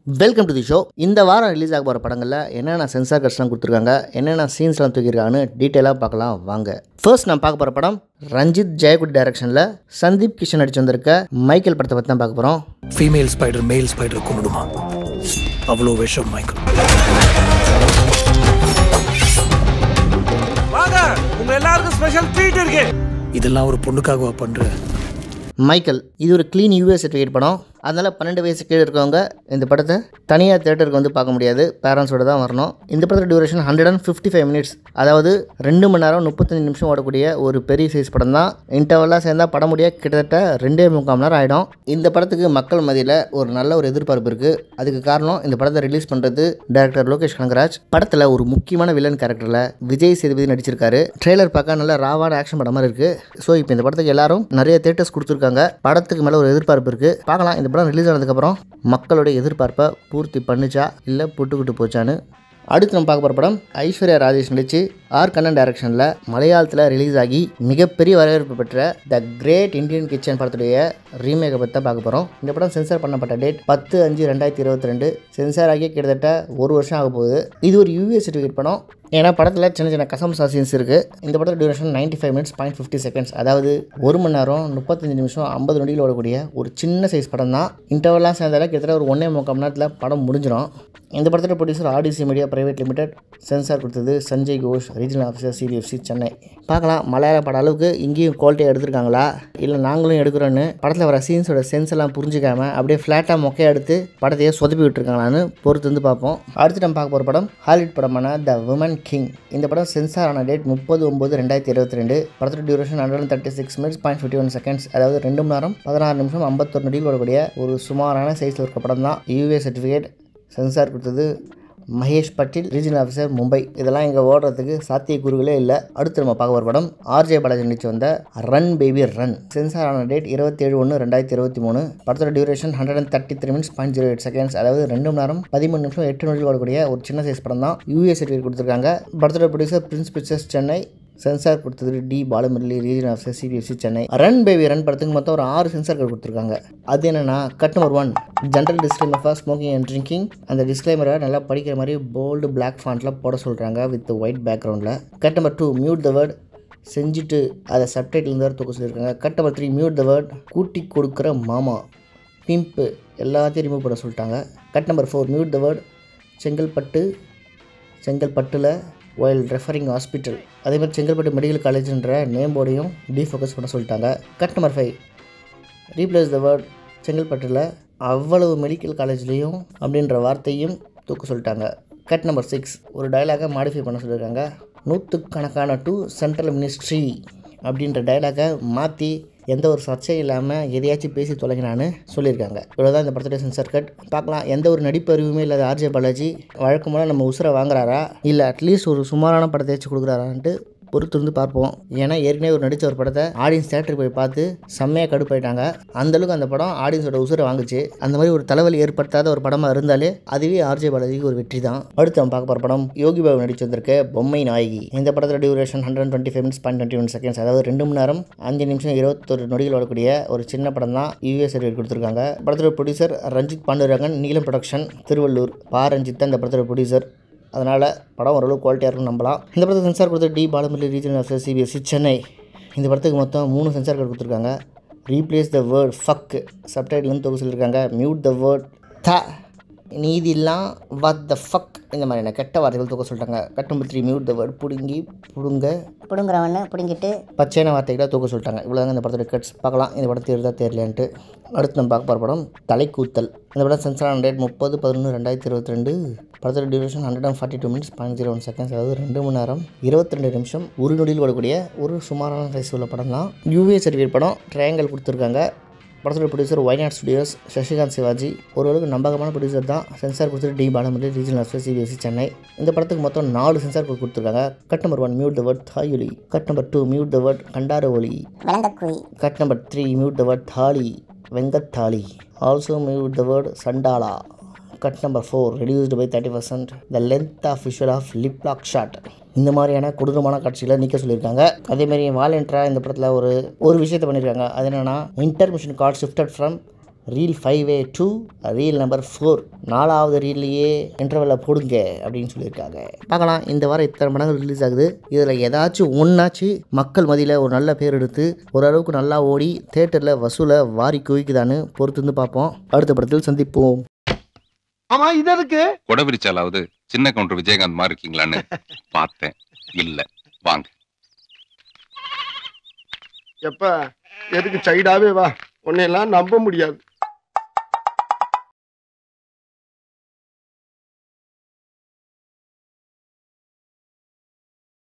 welcome to the show இந்த வாரம் release ஆக போகிற படங்களில் என்னென்ன சென்சார் கட்ஸ்லாம் கொடுத்துருக்காங்க என்னென்ன சீன்ஸ்லாம் தூக்கியிருக்காங்கன்னு டீட்டெயிலாக பார்க்கலாம் வாங்க ஃபர்ஸ்ட் நான் பார்க்க போகிற படம் ரஞ்சித் ஜெயகுட் டைரக்ஷனில் சந்தீப் கிஷன் நடிச்சு வந்திருக்க மைக்கேல் படத்தை பற்றி தான் பார்க்க போகிறோம் ஃபீமேல் ஸ்பைடர் மேல் ஸ்பைடர் கொண்டுடுமா அவ்வளோ விஷம் மைக்கேல் வாங்க உங்க எல்லாருக்கும் ஸ்பெஷல் ட்ரீட் இருக்கு இதெல்லாம் ஒரு பொண்ணுக்காகவா பண்ற மைக்கேல் இது ஒரு க்ளீன் யூஎஸ் சர்டிஃபிகேட் படம் அதனால் பன்னெண்டு வயசு கீழே இருக்கவங்க இந்த படத்தை தனியாக தேட்டருக்கு வந்து பார்க்க முடியாது பேரண்ட்ஸோட தான் வரணும் இந்த படத்தோட duration hundred and fifty five minutes அதாவது ரெண்டு மணி நேரம் முப்பத்தஞ்சு நிமிஷம் ஓடக்கூடிய ஒரு பெரிய சைஸ் படம் தான் இன்டர்வலாக சேர்ந்தா படம் முடிய கிட்டத்தட்ட ரெண்டே முக்கால் மணி நேரம் ஆகிடும் இந்த படத்துக்கு மக்கள் மத்தியில் ஒரு நல்ல ஒரு எதிர்பார்ப்பு இருக்குது அதுக்கு காரணம் இந்த படத்தை ரிலீஸ் பண்ணுறது டேரக்டர் லோகேஷ் கனகராஜ் படத்தில் ஒரு முக்கியமான வில்லன் கேரக்டரில் விஜய் சேதுபதி நடிச்சிருக்காரு ட்ரெய்லர் பார்க்க நல்ல ராவான ஆக்ஷன் படம் மாதிரி இருக்குது ஸோ இப்போ இந்த படத்துக்கு எல்லாரும் நிறைய தேட்டர்ஸ் கொடுத்துருக்காங்க படத்துக்கு மேலே ஒரு எதிர்பார்ப்பு இருக்குது பார்க்கலாம் இந்த படம் ரிலீஸ் ஆனதுக்கப்புறம் மக்களுடைய எதிர்பார்ப்பை பூர்த்தி பண்ணுச்சா இல்லை புட்டுக்கிட்டு போச்சான்னு அடுத்து நம்ம பார்க்க போகிற படம் ஐஸ்வர்யா ராஜேஷ் நடிச்சு ஆர் கண்ணன் டைரக்ஷனில் மலையாளத்தில் ரிலீஸ் ஆகி மிகப்பெரிய வரவேற்பு பெற்ற த கிரேட் இந்தியன் கிச்சன் படத்துடைய ரீமேக்கை பற்றி தான் பார்க்க போகிறோம் இந்த படம் சென்சார் பண்ணப்பட்ட டேட் பத்து அஞ்சு ரெண்டாயிரத்தி இருபத்தி ரெண்டு சென்சார் ஆகி கிட்டத்தட்ட ஒரு வருஷம் ஆக போகுது இது ஒரு யூஎஸ் சர்டிஃபிகேட் படம் ஏன்னா படத்தில் சின்ன சின்ன கசம்சா சீன்ஸ் இருக்குது இந்த படத்தோட duration 95 five minutes point fifty seconds அதாவது ஒரு மணி நேரம் முப்பத்தஞ்சு நிமிஷம் ஐம்பது நொடிகள் ஓடக்கூடிய ஒரு சின்ன சைஸ் படம் தான் இன்டர்வெல்லாம் சேர்ந்தால கிட்டத்தட்ட ஒரு ஒன்றே முக்கால் மணி நேரத்தில் படம் முடிஞ்சிடும் இந்த படத்தோட producer Odyssey Media Private Limited censor கொடுத்தது Sanjay Ghosh regional officer CBFC Chennai பார்க்கலாம் மலையாள பட அளவுக்கு இங்கேயும் குவாலிட்டியாக எடுத்திருக்காங்களா இல்லை நாங்களும் எடுக்கிறோன்னு படத்தில் வர சீன்ஸோட சென்ஸ் எல்லாம் புரிஞ்சிக்காம அப்படியே ஃப்ளாட்டாக மொக்கையாக எடுத்து படத்தையே சொதப்பி விட்டுருக்காங்களான்னு பொறுத்து வந்து பார்ப்போம் அடுத்து நம்ம பார்க்க போகிற படம் ஹாலிவுட் படமான த உமன் கிங் இந்த படம் சென்சார் ஆன டேட் முப்பது ஒம்பது ரெண்டாயிரத்தி இருபத்தி ரெண்டு படத்தோட duration hundred thirty six minutes point fifty one seconds அதாவது ரெண்டு மணி நேரம் பதினாறு நிமிஷம் ஐம்பத்தொரு நொடிகள் வரக்கூடிய ஒரு சுமாரான சைஸில் இருக்க படம் தான் யூஏ சர்டிஃபிகேட் சென்சார் கொடுத்தது மகேஷ் பட்டேல் ரீஜனல் ஆஃபீஸர் மும்பை இதெல்லாம் இங்கே ஓடுறதுக்கு சாத்தியக்கூறுகளே இல்லை அடுத்து நம்ம பார்க்க போகிற படம் ஆர்ஜே பாலாஜி நடிச்சு வந்த ரன் பேபி ரன் சென்சார் ஆன டேட் இருபத்தேழு ஒன்று ரெண்டாயிரத்தி இருபத்தி மூணு படத்தோட duration hundred and thirty three minutes point zero eight seconds அதாவது ரெண்டு மணி நேரம் பதிமூணு நிமிஷம் எட்டு நிமிஷம் ஓடக்கூடிய ஒரு சின்ன சைஸ் படம் தான் யூஎஸ் சர்டிஃபிகேட் கொடுத்துருக்காங்க படத்தோட producer Prince Pictures Chennai censor கொடுத்தது T Balamurali region officer CBFC Chennai Run Baby Run படத்துக்கு மொத்தம் ஒரு ஆறு சென்சார் கார்டு கொடுத்துருக்காங்க அது என்னென்னா cut number one general disclaimer for smoking and drinking அந்த டிஸ்க்ளைமரை நல்லா படிக்கிற மாதிரி போல்டு பிளாக் ஃபாண்ட்டில் போட சொல்கிறாங்க வித் ஒயிட் பேக்ரவுண்டில் cut number two mute the word செஞ்சுட்டு அதை சப்டைட்டில் வேறு தூக்க சொல்லியிருக்காங்க cut number three mute the word கூட்டி கொடுக்குற மாமா பிம்ப்பு எல்லாத்தையும் ரிமூவ் பண்ண சொல்லிட்டாங்க cut number four mute the word Chengalpattu செங்கல்பட்டில் ஒயில் ரெஃபரிங் ஹாஸ்பிட்டல் அதே மாதிரி செங்கல்பட்டு மெடிக்கல் காலேஜ்ன்ற நேம் போர்டையும் டீஃபோக்கஸ் பண்ண சொல்லிட்டாங்க cut number five replace the word செங்கல்பட்டில் அவ்வளவு மெடிக்கல் காலேஜ்லேயும் அப்படின்ற வார்த்தையும் தூக்க சொல்லிட்டாங்க கட் நம்பர் சிக்ஸ் ஒரு டயலாகை மாடிஃபை பண்ண சொல்லியிருக்காங்க நூற்றுக்கணக்கான டு சென்ட்ரல் மினிஸ்ட்ரி அப்படின்ற டயலாகை மாற்றி எந்த ஒரு சர்ச்சையும் இல்லாமல் எதையாச்சும் பேசி தொலைங்கனான்னு சொல்லியிருக்காங்க இவ்வளோதான் இந்த படத்துடைய சென்சார் கட் பார்க்கலாம் எந்த ஒரு நடிப்பு அறிவுமே இல்லாத ஆர்ஜே பாலாஜி வழக்கமாக நம்ம உசுரை வாங்குறாரா இல்லை அட்லீஸ்ட் ஒரு சுமாரான படத்தை வச்சு கொடுக்குறாரான்ட்டு பொறுத்து இருந்து பார்ப்போம் ஏன்னா ஏற்கனவே ஒரு நடித்த ஒரு படத்தை ஆடியன்ஸ் தேட்டருக்கு போய் பார்த்து செம்மையாக கடுப்பாயிட்டாங்க அந்தளவுக்கு அந்த படம் ஆடியன்ஸோட உசுரை வாங்குச்சு அந்த மாதிரி ஒரு தலைவலி ஏற்படுத்தாத ஒரு படமாக இருந்தாலே அதுவே ஆர்ஜே பாலாஜிக்கு ஒரு வெற்றி தான் அடுத்து நம்ம பார்க்க போகிற படம் யோகி பாபு நடிச்சு வந்திருக்க பொம்மை நாயகி இந்த படத்தோட duration hundred twenty five minutes point twenty one seconds அதாவது ரெண்டு மணி நேரம் அஞ்சு நிமிஷம் இருபத்தொரு நொடிகள் வரக்கூடிய ஒரு சின்ன படம் தான் யூஎஸ் சர்டிஃபிகேட் கொடுத்துருக்காங்க படத்தோட ப்ரொடியூசர் ரஞ்சித் பாண்டுரங்கன் நீலம் ப்ரொடக்ஷன் திருவள்ளூர் பா ரஞ்சித் தான் இந்த படத்தோட ப்ரொடியூசர் அதனால் படம் ஓரளவு குவாலிட்டியாக இருக்கும்னு நம்பலாம் இந்த படத்துக்கு சென்சார் கொடுத்த T Balamurali regional officer CBSC Chennai இந்த படத்துக்கு மொத்தம் மூணு சென்சார் கார்டு கொடுத்துருக்காங்க ரீப்ளேஸ் த வேர்ட் ஃபக் சப்டைட்டில்னு தொகுதி சொல்லியிருக்காங்க மியூட் த வேர்ட் த நீதிலாம் வாட் த ஃபக் இந்த மாதிரியான கெட்ட வார்த்தைகள் தூக்க சொல்லிட்டாங்க cut number three mute the word பிடுங்கி பிடுங்க பிடுங்குறவன்னு பிடுங்கிட்டு பச்சையான வார்த்தைகளை தூக்க சொல்லிட்டாங்க இவ்வளோதாங்க இந்த படத்தோட கட்ஸ் பார்க்கலாம் இந்த படம் தெரியுதா தெரியலன்ட்டு அடுத்து நம்ம பார்க்க போகிற படம் தலைக்கூத்தல் இந்த படம் சென்சார் ஆன் டேட் முப்பது பதினொன்று ரெண்டாயிரத்தி இருபத்தி ரெண்டு படத்தோட duration hundred and forty two minutes point zero one seconds அதாவது ரெண்டு மணி நேரம் இருபத்தி ரெண்டு நிமிஷம் ஒரு நொடியில் ஓடக்கூடிய ஒரு சுமாரான சைஸ் உள்ள படம் தான் யூஏ சர்டிஃபிகேட் படம் ட்ரையாங்கல் கொடுத்துருக்காங்க படத்தோட ப்ரொடியூசர் ஒய்நாட் ஸ்டுடியோஸ் சசிகாந்த் சிவாஜி ஓரளவுக்கு நம்பகமான ப்ரொடியூசர் தான் சென்சார் கொடுத்துட்டு T Balamurali regional officer CBSC Chennai இந்த படத்துக்கு மொத்தம் நாலு சென்சார் கோட் கொடுத்துருக்காங்க cut number one mute the word தாயொலி cut number two mute the word கண்டார ஒலி விளங்கக்குழி cut number three mute the word தாலி வெங்கத்தாலி ஆல்சோ மியூட் த வேர்ட் சண்டாலா cut number four reduced by thirty percent the length of visual of lip lock shot இந்த மாதிரியான கொடூரமான காட்சிகளை நீக்க சொல்லியிருக்காங்க அதேமாரி வாலண்டரா இந்த படத்தில் ஒரு ஒரு விஷயத்தை பண்ணியிருக்காங்க அது என்னென்னா intermission card shifted from reel five A to reel number four நாலாவது ரீல்லையே இன்டர்வலில் போடுங்க அப்படின்னு சொல்லியிருக்காங்க பார்க்கலாம் இந்த வாரம் இத்தனை படங்கள் ரிலீஸ் ஆகுது இதில் ஏதாச்சும் ஒன்றாச்சு மக்கள் மதியில் ஒரு நல்ல பேர் எடுத்து ஓரளவுக்கு நல்லா ஓடி தேட்டரில் வசூலை வாரி குவிக்குதான்னு பொறுத்து வந்து பார்ப்போம் அடுத்த படத்தில் சந்திப்போம் ஆமா இது எதுக்கு கொடை விரிச்சாலாவது சின்ன கவுண்டர் விஜயகாந்த் மாதிரி இருக்கீங்களான்னு பார்த்தேன் இல்ல வாங்க எப்ப எதுக்கு சைடாவே வா உன்னையெல்லாம் நம்ப முடியாது